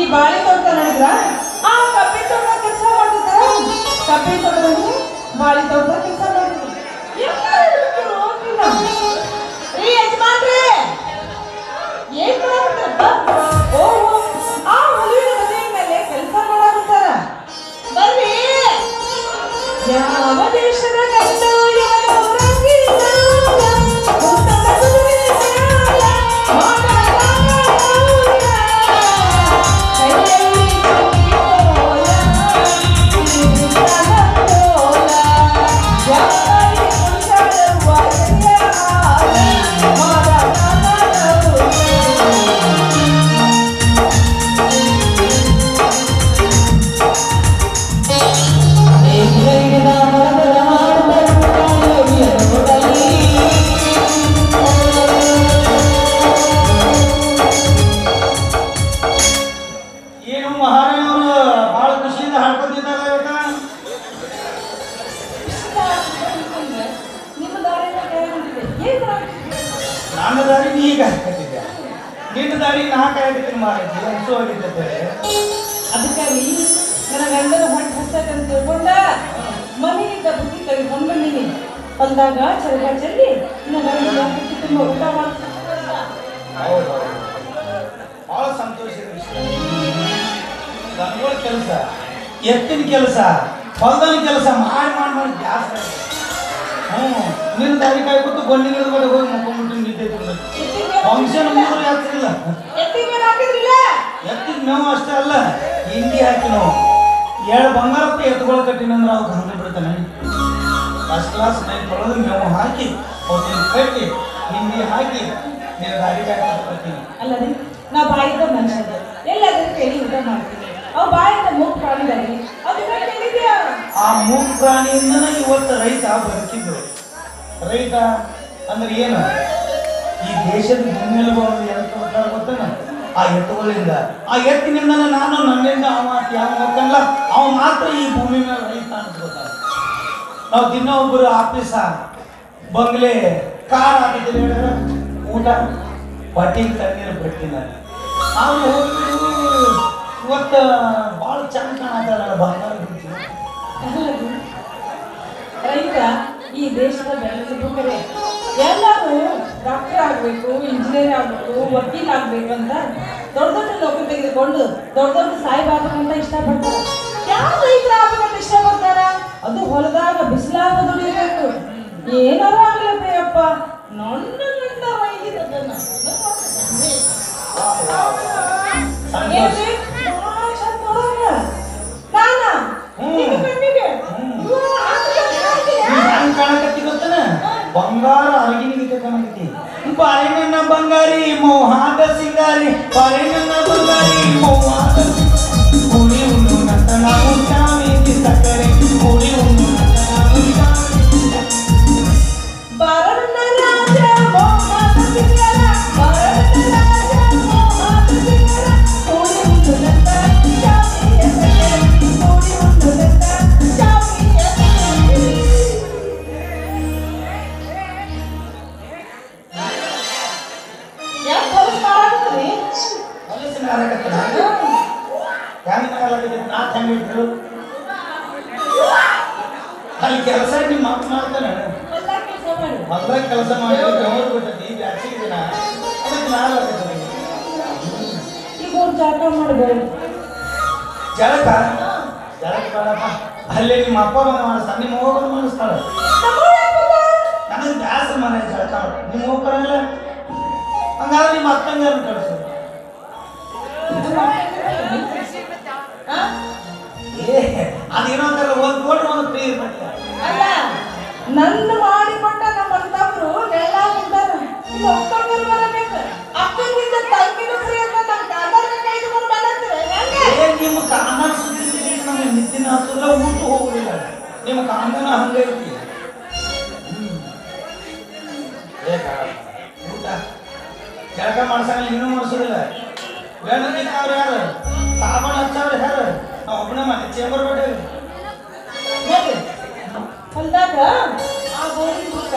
ಬಾಳಿ ತೋಟ ನೋಡಿದ್ರ ಆ ಕಬ್ಬಿ ತೋಟ ಕೆಲಸ ಮಾಡ್ತಿದ್ದ ಕಬ್ಬಿ ತೋಟದಲ್ಲಿ ಬಾಳಿ ತೋಟ ಕೆಲಸ ಮಾಡ್ತಿದ್ದ ರೀ ಯಜಮಾನ್ರಿ ಏನ್ ಮಾಡಾಕತ್ತಾರಪ್ಪ? ಓಹೋ ಆ ಹುಲಿನ ಮನೆ ಮೇಲೆ ಕೆಲಸ ಮಾಡಾಕತ್ತಾರ ಬರ್ರಿ ಯಾವ ದೇಶದ ಗಂಡು ಇವನು ರಂಗಿಲ್ಲ ಉತ್ತಮ ಸುಂದರಿಯಾಳ, ಮೋಡಗಾಲ ಗೌರಿಯ, ಕೈಯಲ್ಲಿ ಚುಕ್ಕಿಯೋಲ, ಕಿರೀಟದ ಕೋಲ, ಯಾರಿಗೆ ಕುಣಿದಾಡುವ ಎದೆಯಾಳ, ಮೋಡಗಾಲ ಗೌರಿಯ. ಏನು ಮಹಾರಾಯವರು ಬಹಳ ಖುಷಿಯಿಂದ ಹಾಡ್ಕೊತಿದ್ದಾರೆ ಇವತ್ತ ನಿಮ್ಮ ದಾರಿನ ಕೈಗೊಂಡಿದೆ. ಏನ್ ಮಾಡ್ತೀರಿ? ನನ್ನ ದಾರಿ ನೀ ಈಗ ಹಾಕತ್ತಿದ್ದೆ ನಿನ್ನ ದಾರಿ ನಾ ಕಾಯ್ದಿದ್ದೀನಿ ಮಾರಾಯ್ತಿ ಹಸು ಆಗಿದ್ದೆ ಅದಕ್ಕಾಗಿ ನನ್ನ ಗಂಡನ ಹೊಟ್ಟೆ ಹಸ್ತಕ್ಕಂತ ತಿಳ್ಕೊಂಡ ಮನೆಯಿಂದ ಬುದ್ಧಿ ತೆಗೆದುಕೊಂಡು ಬಂದೀನಿ ಹೊಲ್ದಾಗ ಚರಗ ಚೆಲ್ಲಿ ನನ್ನ ಗಂಡನ ಹೊಟ್ಟೆ ತುಂಬ ಊಟ ಮಾಡ್ತೀನಿ ಹೌದು ಬಹಳ ಸಂತೋಷದ ವಿಷಯ ದನಗಳ ಕೆಲಸ ಎತ್ತಿನ ಕೆಲಸ ಹೊಲದ ಕೆಲಸ ಮಾಡಿ ಮಾಡಿ ಮಾಡಿ ಜಾಸ್ತಿ ಆಗಿದೆ. ಹ್ಞೂ ನಿನ್ನ ದಾರಿ ಕಾಯ್ಕೊತು ಗೊಂಡಿ ಗಿಡದ ಕಡೆ ಹೋಗಿ ಮಕ್ಕೊಂಡ್ಬಿಟ್ಟು ನಿದ್ದೆ ಫಂಕ್ಷನ್ ಮೂರು ಯಾತ್ರಿಲ್ಲ ಎತ್ತಿಗೆ ಹಾಕಿದ್ರಿಲ್ಲ ಎತ್ತಿದ ಮೇವು ಅಷ್ಟೇ ಅಲ್ಲ ಹಿಂಡಿ ಹಾಕಿ ನಾವು ಎರಡು ಬಂಗಾರಕ್ಕೆ ಎತ್ತುಗಳು ಕಟ್ಟಿನಂದ್ರೆ ಅವ್ರು ಹಂಗೆ ಬಿಡ್ತಾನೆ ಫಸ್ಟ್ ಕ್ಲಾಸ್ ನೈನ್ ತೊಳೆದು ಮೇವು ಹಾಕಿ ಅವತ್ತಿನ ಕಟ್ಟಿ ಹಿಂಡಿ ಹಾಕಿ ನೀನು ಗಾಡಿ ಕಾಯ್ಕೊಂಡು ಬರ್ತೀನಿ ಅಲ್ಲದೆ ನಾ ಬಾಯಿದ ಮನುಷ್ಯದ ಎಲ್ಲಾದ್ರೂ ಕೇಳಿ ಊಟ ಮಾಡ್ತೀನಿ ಅವ್ ಬಾಯಿಂದ ಮೂಗ್ ಪ್ರಾಣಿದಲ್ಲಿ ಅದನ್ನ ಕೇಳಿದ್ಯಾ ಆ ಮೂರು ಪ್ರಾಣಿಯಿಂದನೇ ಇವತ್ತು ರೈತ ಬದುಕಿದ್ದು ರೈತ ಅಂದ್ರೆ ಏನು ಈ ದೇಶದ ಬೆನ್ನೆಲುಬು ಅನ್ನೋದು ಎದಕ್ಕೆ ಕೊಡ್ತಾರ ಗೊತ್ತೇನ ಆ ಎತ್ತುಗಳಿಂದ ಆ ಎತ್ತಿನಿಂದ ನಾನು ನನ್ನಿಂದ ಅವ ಯಾವ ಹೋಗಲ್ಲ ಅವ ಮಾತ್ರ ಈ ಭೂಮಿ ಮೇಲೆ ರೈತ ಅನ್ಸ್ಕೊತಾನೆ ನಾವು ದಿನ ಒಬ್ಬರು ಆಫೀಸ ಬಂಗ್ಲೆ ಕಾರ್ ಹಾಕಿದ್ರೆ ಹೇಳಿದ್ರೆ ಊಟ ಬಟ್ಟಿ ತಣ್ಣೀರು ಬಿಡ್ತೀನಿ ಅವ್ರು ಹೋಗ್ಬಿಟ್ಟು ಇವತ್ತು ಭಾಳ ಚಂದ ಕಾಣತ್ತಾರಲ್ಲ ಬಂಗಾರ ಗುಂಚು. ಅಲ್ಲದು ರೈತ ಈ ದೇಶದ ಬೆನ್ನೆಲುಬು ಕರೆ ಎಲ್ಲರೂ ಡಾಕ್ಟರ್ ಆಗ್ಬೇಕು ಇಂಜಿನಿಯರ್ ಆಗ್ಬೇಕು ವಕೀಲ್ ಆಗ್ಬೇಕು ಅಂತ ದೊಡ್ಡ ದೊಡ್ಡ ನೌಕರಿ ತೆಗೆದುಕೊಂಡು ದೊಡ್ಡ ದೊಡ್ಡ ಸಾಹೇಬ್ ಆಗ್ಬೇಕಂತ ಇಷ್ಟಪಡ್ತಾರೆ ಯಾವ ರೈತರ ಆಗ್ಬೇಕಂತ ಇಷ್ಟಪಡ್ತಾರ ಅದು ಹೊಲದಾಗ ಬಿಸಿಲಾಗ ದುಡಿಬೇಕು ಏನಾರ ಆಗ್ಲಪ್ಪ ನನ್ನ ಗಂಡ ವೈದ್ಯದನ್ನ ಏನ್ರಿ? ಭಾಳ ಚಂದ ನೋಡವ್ರ. ನಾನಾ? ಹ್ಮ್. ನಿನ್ನ ಕಣ್ಣಿಗೆ? ಹ್ಮ್. ಇವ್ವ, ಹಂಗ್ ಕಾಣ್ತೀಯ? ಹೆಂಗ್ ಕಾಣಕತ್ತಿ ಗೊತ್ತನ ಬಂಗಾರ ಅರಗಿನ ಕಾಣಕತ್ತಿ ಬಾರಿನ ಬಂಗಾರಿ ಮೋಹಾದ ಸಿಂಗಾರಿ ಬಾರಿನ ಬಂಗಾರಿ ಮೋಹಾದ ಹುಳಿ ಉಣ್ಣು ನಂತ ನಾವು ಚಾವೇತಿ ಸಕ್ಕರೆ ಹುಳಿ ಉಣ್ಣು ನಂತ ನಾವು ಚಾವೇತಿ ಬರಣ್ಣ ರಾಜ ಮೋಹನ ಸಿಂಗರ, ಬರಣ್ಣ ರಾಜ ಮೋಹನ ಸಿಂಗರ, ಕೂಡಿ ಉಂಡುನಂತ ಚಾವಿಯ ಸಕ್ಕರೆ, ಕೂಡಿ ಉಂಡುನಂತ ಚಾವಿಯ ಸಕ್ಕರೆ. ಯಾಕ್ ಹೊಲಸ್ ಮಾಡಾಕತ್ತೀರಿ? ಹೊಲಸಿನ ಹಾರಾಕತ್ತನ ಹೆಂಗ್ ಹಾರಾಕತ್ತಿ ನಾ ಹೆಂಗ್ ಇಟ್ರು ಅಲ್ಲಿ ಕೆಲಸ ನಿಮ್ಮ ಮಕ್ಕ ಮಾಡ್ತಾನೆ ಹೊಲ್ದಾಗ್ ಕೆಲ್ಸ ಮಾಡು. ಮೊದ್ಲಾಗ ಕೆಲಸ ಮಾಡಿ ಬೆವರು ಬಿಟ್ಟೈತಿ ಬ್ಯಾಸಿಗೆ ದಿನ ಅದಕ್ಕೆ ನಾನು ಹಾಕತ್ತೀನಿ ಈಗ ಒಂದ್ ಜಳಕ ಮಾಡ್ಬೋದು ಜಳಕ ಜಳಕ ಬೇಡಪ್ಪ ಅಲ್ಲೇ ನಿಮ್ಮ ಅಪ್ಪ ಬಂದ ಮಾಡಿಸ್ತಾನೆ ನಿಮ್ಮ ಹೋಗೋದು ಮಾಡಿಸ್ತಾಳೆ ನನಗೆ ಬ್ಯಾಸರ ಮನೆ ಜಳಕ ಮಾಡಿ ನಿಮ್ಮ ಹೋಗ್ತಾರಲ್ಲ ಹಂಗಾದ್ರೆ ನಿಮ್ಮ ಅಕ್ಕಂಗೆ ಕಳಿಸು ಏ ಅದೇನೋ ಅಂತಾರಲ್ಲ ಒಂದು ಕೊಟ್ಟು ಒಂದು ಫ್ರೀ ಇರ್ಬೇಕು ಅಲ್ಲ ನನ್ನ ಮಾಡಿಕೊಂಡ ನಮ್ಮ ಅಂತವ್ರು ನೆಳ್ಳಾಗಿದ್ದಾರ ಇಲ್ಲಿ ಒಕ್ಕಂಗರು ಬರಬೇಕು ಅಕ್ಕನಿಂದ ತಂಗಿನ ಫ್ರೀ ಅಂತ ನಮ್ಮ ಕಾದಾರ ಕೈದು ಬಂದಂತೀರಿ ಹೆಂಗೆ ಏ ನಿಮ್ಮ ಕಾಮ ಸುದ್ದಿ ನಮಗೆ ನಿದ್ದಿನ ಹತ್ತಲ್ಲ ಊಟ ಹೋಗುದಿಲ್ಲ ನಿಮ್ಮ ಕಾಮನ ಹಂಗೆ ಐತಿ ಹ್ಮ್. ಏ ಕಾರಣ, ಊಟ ಜಳಕ ಮಾಡ್ಸಂಗ ಇನ್ನೂ ಮಾಡಿಸೋದಿಲ್ಲ ಗಂಡ ತಿನ್ನವ್ರು ಯಾರು ಸಾಬಣ ಹಚ್ಚವ್ರು ಯಾರು ನಾವು ಒಬ್ಬನೇ ಮಾಡಿ ಚೇಂಬರ್ ಬೇಡ ನೋಡ್ರಿ ಹೊಲ್ದಾಗ ಆ ಗೋರಿ ಮುಖ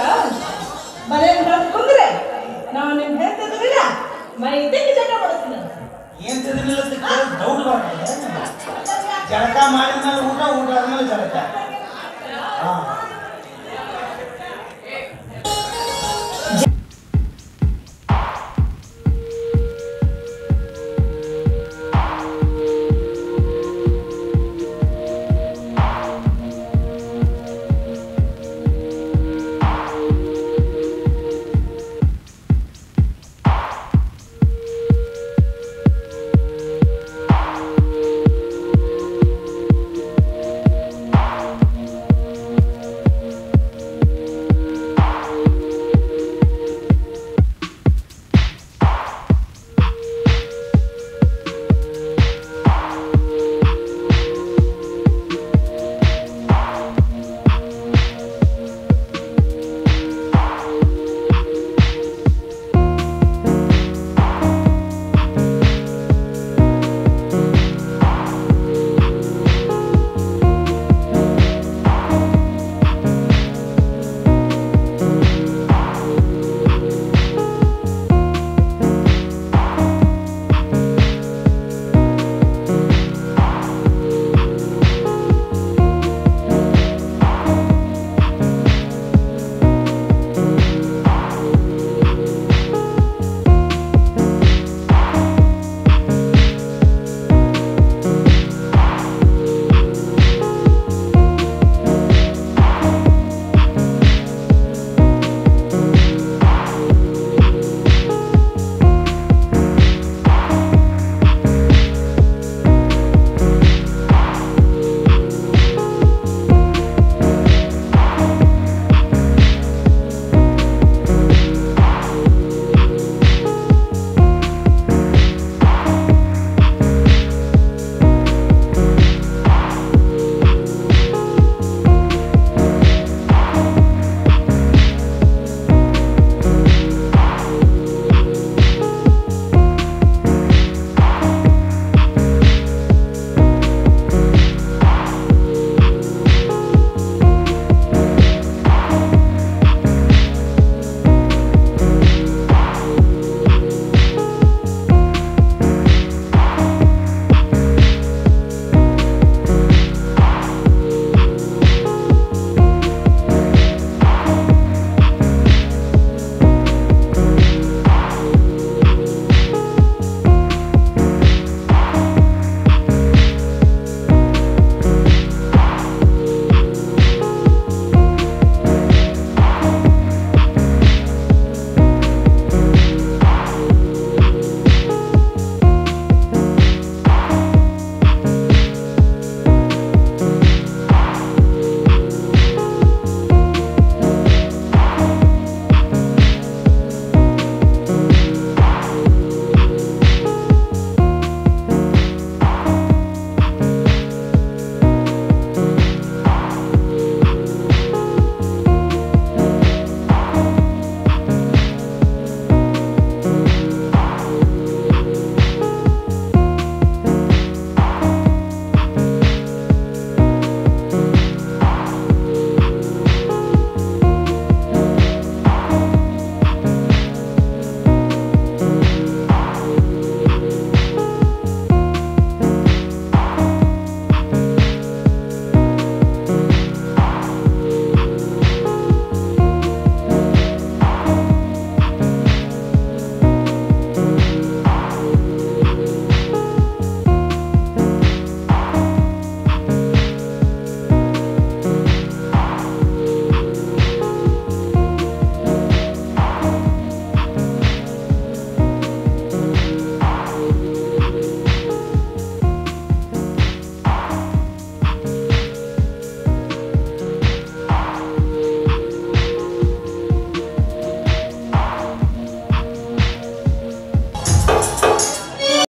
ಮನೆ ಕುಂದ್ರೆ ನಾವು ನಿಮ್ ಹೇಳ್ತಿದ್ರಿಲ್ಲ ಮೈ ತೆಗಿ ಜಟ ಮಾಡ್ತೀನಿ ಏನ್ ತಿಂದಿಲ್ಲ ಅಂತ ಕೇಳಿ ಡೌಟ್ ಬರ್ತದೆ ಜಳಕ ಮಾಡಿದ್ಮೇಲೆ ಊಟ ಊಟ ಆದ್ಮೇಲೆ ಜಳಕ ಹಾ